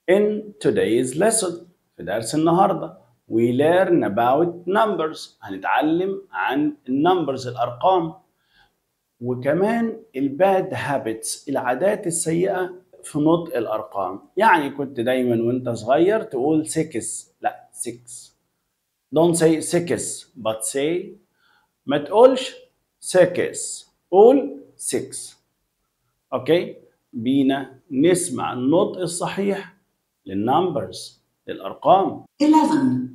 In today's lesson في درس النهاردة we learn about numbers هنتعلم عن النمبرز الأرقام وكمان الباد هابتس العادات السيئة في نطق الأرقام يعني كنت دايما وانت صغير تقول 6 لا 6 don't say 6 but say ما تقولش 6 قول 6 اوكي بينا نسمع النطق الصحيح للنمبرز للأرقام 11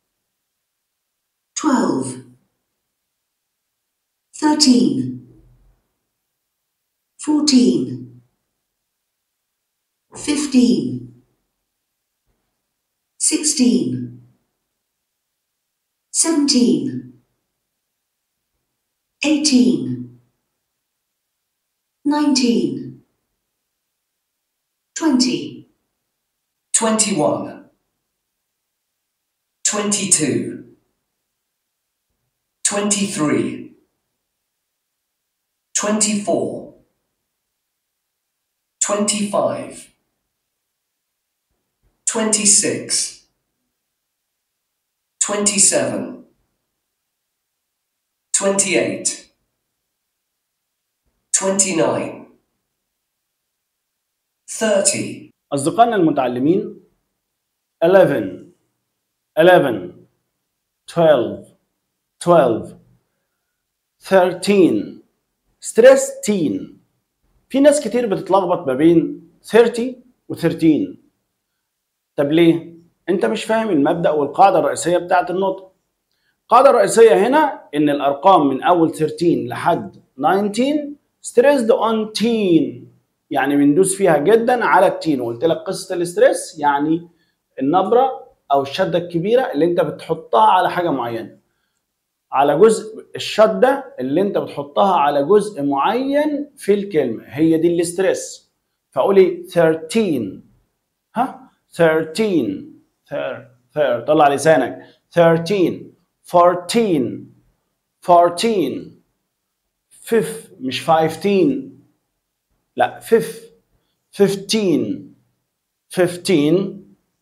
12 13 14 15 16 17 18 19 20 21 22 23 24 25 26 27 28 29 30 أصدقائنا المتعلمين 11 11 12 12 13 ستريس تين في ناس كتير بتتلخبط ما بين 30 و 13 طب ليه؟ انت مش فاهم المبدأ والقاعدة الرئيسية بتاعت النطق القاعدة الرئيسية هنا ان الارقام من اول 13 لحد 19 stressed on teen يعني بندوس فيها جدا على التين وقلت لك قصة الاستريس يعني النبرة او الشدة الكبيرة اللي انت بتحطها على حاجة معينة على جزء الشدة اللي انت بتحطها على جزء معين في الكلمة هي دي الاستريس فقولي 13 ها 13 ثير ثير طلع لسانك 13 14 14 5 مش 15 لا 5 15 15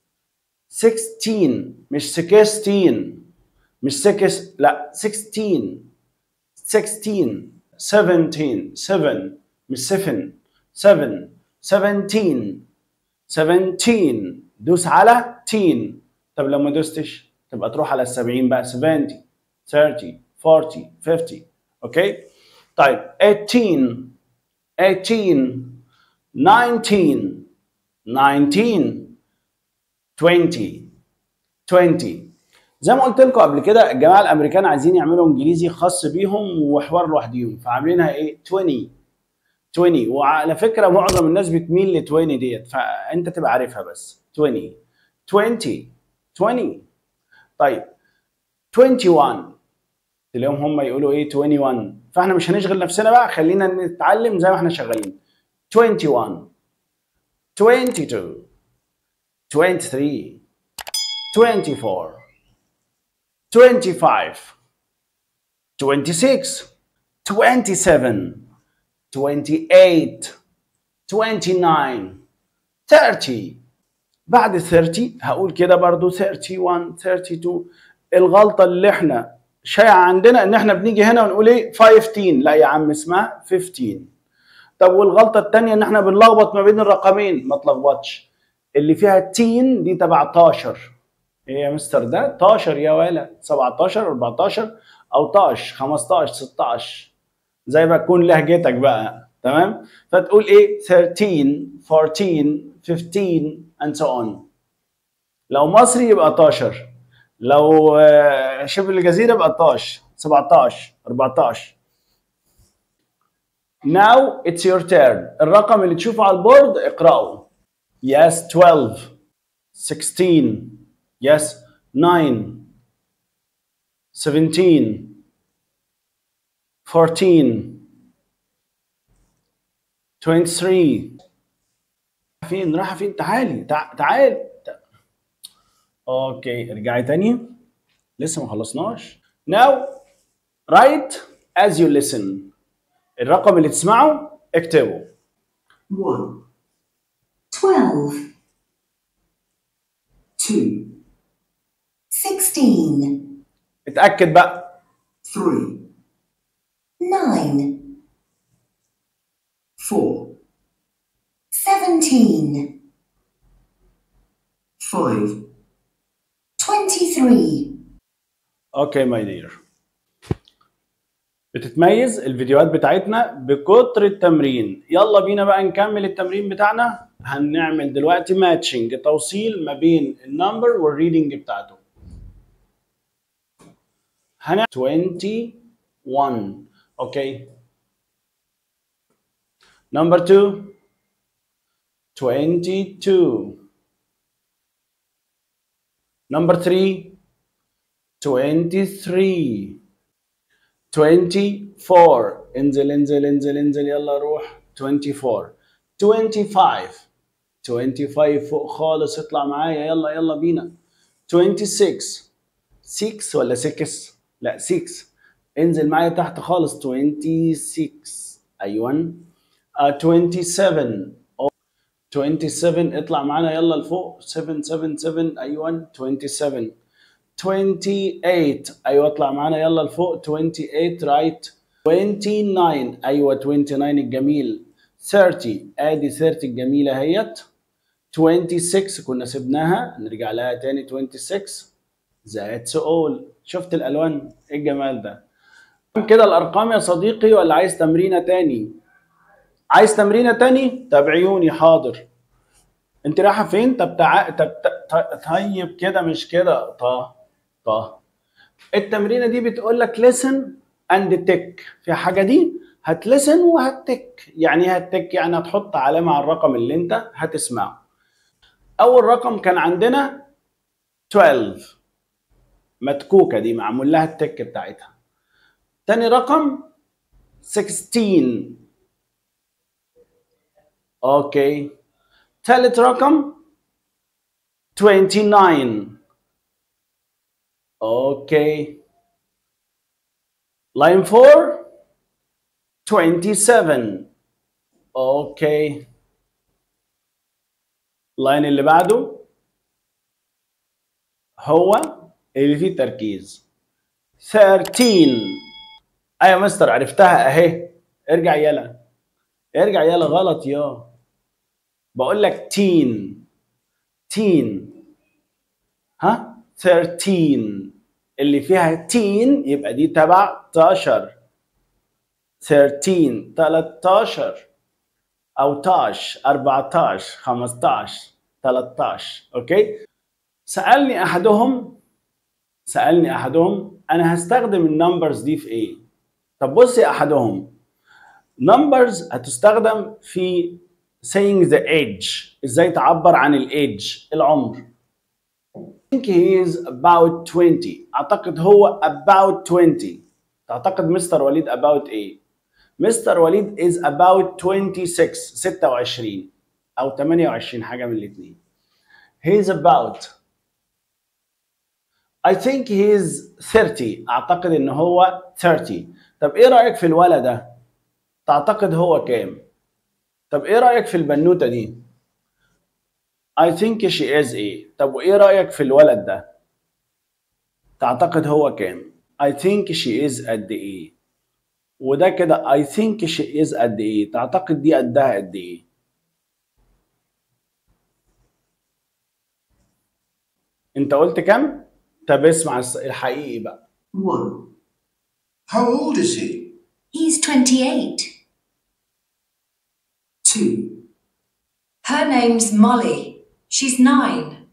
16 مش 16 مش 6 لا 16 16 17 7 مش 7 7 17 17 دوس على تين طب لو ما دوستش تبقى تروح على ال 70 بقى 70 30 40 50 اوكي طيب 18 18 19 19 20 20 زي ما قلت لكم قبل كده الجماعه الامريكان عايزين يعملوا انجليزي خاص بيهم وحوار لوحديهم فعاملينها ايه 20 20 وعلى فكره معظم الناس بتميل ل 20 ديت فانت تبقى عارفها بس 20 20 20 طيب 21 تلاقيهم هم يقولوا ايه 21 فاحنا مش هنشغل نفسنا بقى خلينا نتعلم زي ما احنا شغالين 21 22 23 24 25 26 27 28 29 30 بعد 30 هقول كده برضو 31 32 الغلطة اللي احنا شائعة عندنا ان احنا بنيجي هنا ونقول ايه 15 لا يا عم اسمها 15 طب والغلطة التانية ان احنا بنلخبط ما بين الرقمين ما تلخبطش اللي فيها تين دي تبع 12 ايه يا مستر ده 12 يا ولا 17 14 او 12 15 16 زي ما تكون لهجتك بقى تمام فتقول ايه 13 14 15 and so on لو مصري يبقى 12 لو آه، شبه الجزيرة يبقى 12 17 14 Now it's your turn الرقم اللي تشوفه على البورد اقرأه Yes 12 16 Yes 9 17 14 23 فين رايحة فين تعالي تع... تعالي تع- اوكي ارجعي تاني لسه ما خلصناش now write as you listen الرقم اللي تسمعه اكتبه 1 12 two, sixteen, اتأكد بقى three, nine, four, seventeen, five, twenty-three, اوكي ماي دير بتتميز الفيديوهات بتاعتنا بكتر التمرين يلا بينا بقى نكمل التمرين بتاعنا هنعمل دلوقتي ماتشنج توصيل ما بين النمبر والريدنج بتاعته هنعمل 21 اوكي نمبر 2 22 نمبر 3 23 24 انزل انزل انزل انزل يلا روح 24 25 25 فوق خالص اطلع معايا يلا يلا بينا 26 6 ولا 6 لا 6 انزل معايا تحت خالص 26 ايوه آه 27 أو 27 اطلع معانا يلا لفوق 7 7 7 ايوه 27 28 ايوه اطلع معانا يلا لفوق 28 رايت 29 ايوه 29 الجميل 30 ادي 30 الجميله اهيت 26 كنا سبناها نرجع لها تاني 26 ذاتس اول شفت الالوان ايه الجمال ده كده الارقام يا صديقي ولا عايز تمرينه تاني عايز تمرينه تاني طب عيوني حاضر انت رايحه فين طب تع... طب ط- طيب كده مش كده طه طه التمرينه دي بتقول لك listen and tick في حاجه دي هتلسن وهتك يعني هتك يعني هتحط علامه على الرقم اللي انت هتسمعه اول رقم كان عندنا 12 متكوكه دي معمول لها التك بتاعتها تاني رقم 16 اوكي تالت رقم 29 اوكي لاين 4 27 اوكي اللاين اللي بعده هو اللي فيه تركيز 13 ايوه مستر عرفتها اهي ارجع يلا ارجع يلا غلط يا بقول لك تين تين ها 13 اللي فيها تين يبقى دي تبع 13 13 13 او تاش 14 15 13 اوكي سالني احدهم سالني احدهم انا هستخدم النمبرز دي في ايه طب بص يا احدهم numbers هتستخدم في saying the age ازاي تعبر عن الايدج العمر I think he is about 20 اعتقد هو about 20 تعتقد مستر وليد about ايه مستر وليد is about 26 26 او 28 حاجه من الاثنين he is about I think he is 30 اعتقد ان هو 30 طب ايه رايك في الولد ده تعتقد هو كام طب ايه رايك في البنوته دي I think she is ايه طب وايه رايك في الولد ده تعتقد هو كام I think she is قد ايه وده كده I think she is قد ايه تعتقد دي قدها قد ايه انت قلت كام طب اسمع الس- الحقيقي بقى one, How old is he? He's 28. two, Her name's Molly. She's nine.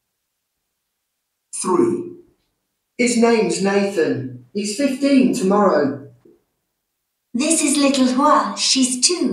three, His name's Nathan. He's 15 tomorrow. This is little Hua. She's two.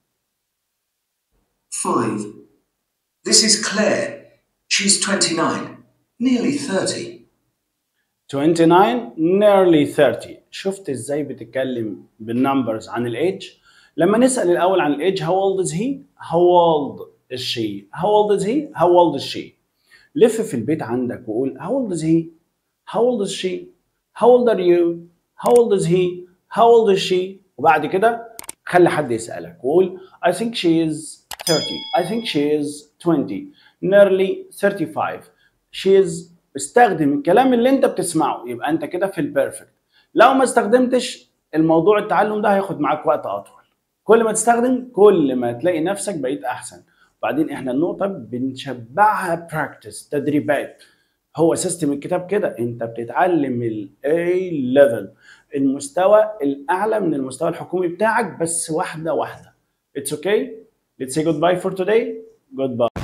five, This is Claire. She's 29, nearly 30. 29 nearly 30 شفت ازاي بتتكلم بالنمبرز عن الايدج لما نسال الاول عن الايدج how old is he how old is she how old is he how old is she لف في البيت عندك وقول how old is he how old is she how old are you how old is he how old is she وبعد كده خلي حد يسالك وقول I think she is 30 I think she is 20 nearly 35 شيز استخدم الكلام اللي انت بتسمعه يبقى انت كده في البيرفكت لو ما استخدمتش الموضوع التعلم ده هياخد معاك وقت اطول كل ما تستخدم كل ما تلاقي نفسك بقيت احسن وبعدين احنا النقطه بنشبعها براكتس تدريبات هو سيستم الكتاب كده انت بتتعلم الاي ليفل المستوى الاعلى من المستوى الحكومي بتاعك بس واحده واحده It's okay. Let's say goodbye for today. Goodbye.